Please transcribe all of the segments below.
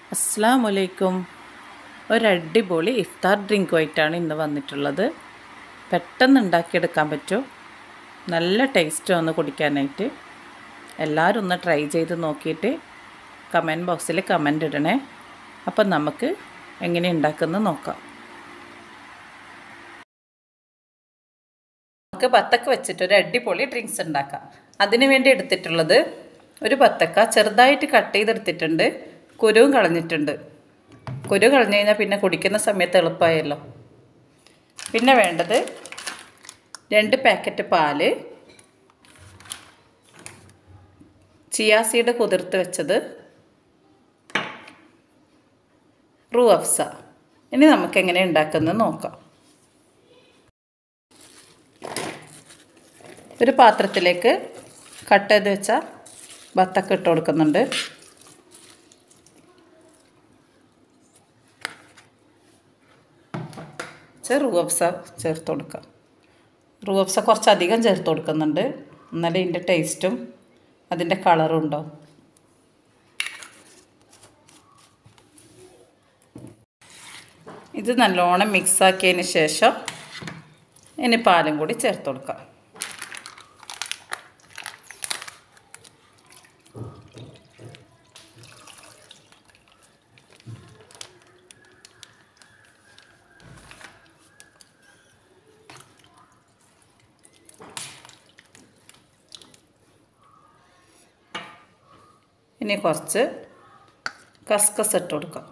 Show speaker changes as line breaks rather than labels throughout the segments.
അസ്സാം വലൈക്കും ഒരടിപൊളി ഇഫ്താർ ഡ്രിങ്കുമായിട്ടാണ് ഇന്ന് വന്നിട്ടുള്ളത് പെട്ടെന്ന് ഉണ്ടാക്കിയെടുക്കാൻ പറ്റും നല്ല ടേസ്റ്റ് വന്ന് കുടിക്കാനായിട്ട് എല്ലാവരും ഒന്ന് ട്രൈ ചെയ്ത് നോക്കിയിട്ട് കമൻറ്റ് ബോക്സിൽ കമൻ്റ് ഇടണേ അപ്പം നമുക്ക് എങ്ങനെ ഉണ്ടാക്കുന്നത് നോക്കാം നമുക്ക് ബത്തക്ക വെച്ചിട്ട് ഒരു അടിപൊളി ഡ്രിങ്ക്സ് ഉണ്ടാക്കാം അതിന് വേണ്ടി എടുത്തിട്ടുള്ളത് ഒരു ബത്തക്ക ചെറുതായിട്ട് കട്ട് ചെയ്തെടുത്തിട്ടുണ്ട് കുരുവും കളഞ്ഞിട്ടുണ്ട് കുരു കളഞ്ഞു കഴിഞ്ഞാൽ പിന്നെ കുടിക്കുന്ന സമയത്ത് എളുപ്പമായല്ലോ പിന്നെ വേണ്ടത് രണ്ട് പാക്കറ്റ് പാല് ചിയാസീഡ് കുതിർത്ത് വെച്ചത് റൂ അഫ്സ ഇനി നമുക്ക് എങ്ങനെ ഉണ്ടാക്കുന്നത് നോക്കാം ഒരു പാത്രത്തിലേക്ക് കട്ട് ചെയ്ത് വെച്ച ബത്തക്ക ഇട്ട് കൊടുക്കുന്നുണ്ട് റൂവഫ്സ ചേർത്ത് കൊടുക്കാം റൂവഫ്സ കുറച്ചധികം ചേർത്ത് കൊടുക്കുന്നുണ്ട് എന്നാലേ ഇതിൻ്റെ ടേസ്റ്റും അതിൻ്റെ കളറും ഉണ്ടാവും ഇത് നല്ലോണം മിക്സാക്കിയതിന് ശേഷം ഇനി പാലും കൂടി ചേർത്ത് കൊടുക്കാം ഇനി കുറച്ച് കസ്കസ് ഇട്ട് കൊടുക്കാം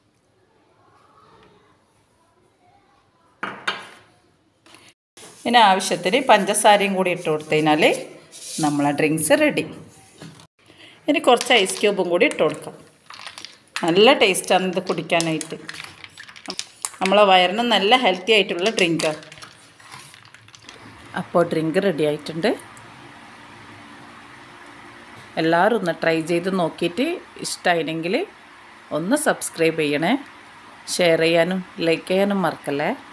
ഇനി ആവശ്യത്തിന് പഞ്ചസാരയും കൂടി ഇട്ട് കൊടുത്തു കഴിഞ്ഞാൽ നമ്മളെ ഡ്രിങ്ക്സ് റെഡി ഇനി കുറച്ച് ഐസ് ക്യൂബും കൂടി ഇട്ട് കൊടുക്കാം നല്ല ടേസ്റ്റാണ് ഇത് കുടിക്കാനായിട്ട് നമ്മളെ വയറിന് നല്ല ഹെൽത്തി ആയിട്ടുള്ള ഡ്രിങ്കാണ് അപ്പോൾ ഡ്രിങ്ക് റെഡി ആയിട്ടുണ്ട് എല്ലാവരും ഒന്ന് ട്രൈ ചെയ്ത് നോക്കിയിട്ട് ഇഷ്ടമായില്ലെങ്കിൽ ഒന്ന് സബ്സ്ക്രൈബ് ചെയ്യണേ ഷെയർ ചെയ്യാനും ലൈക്ക് ചെയ്യാനും മറക്കല്ലേ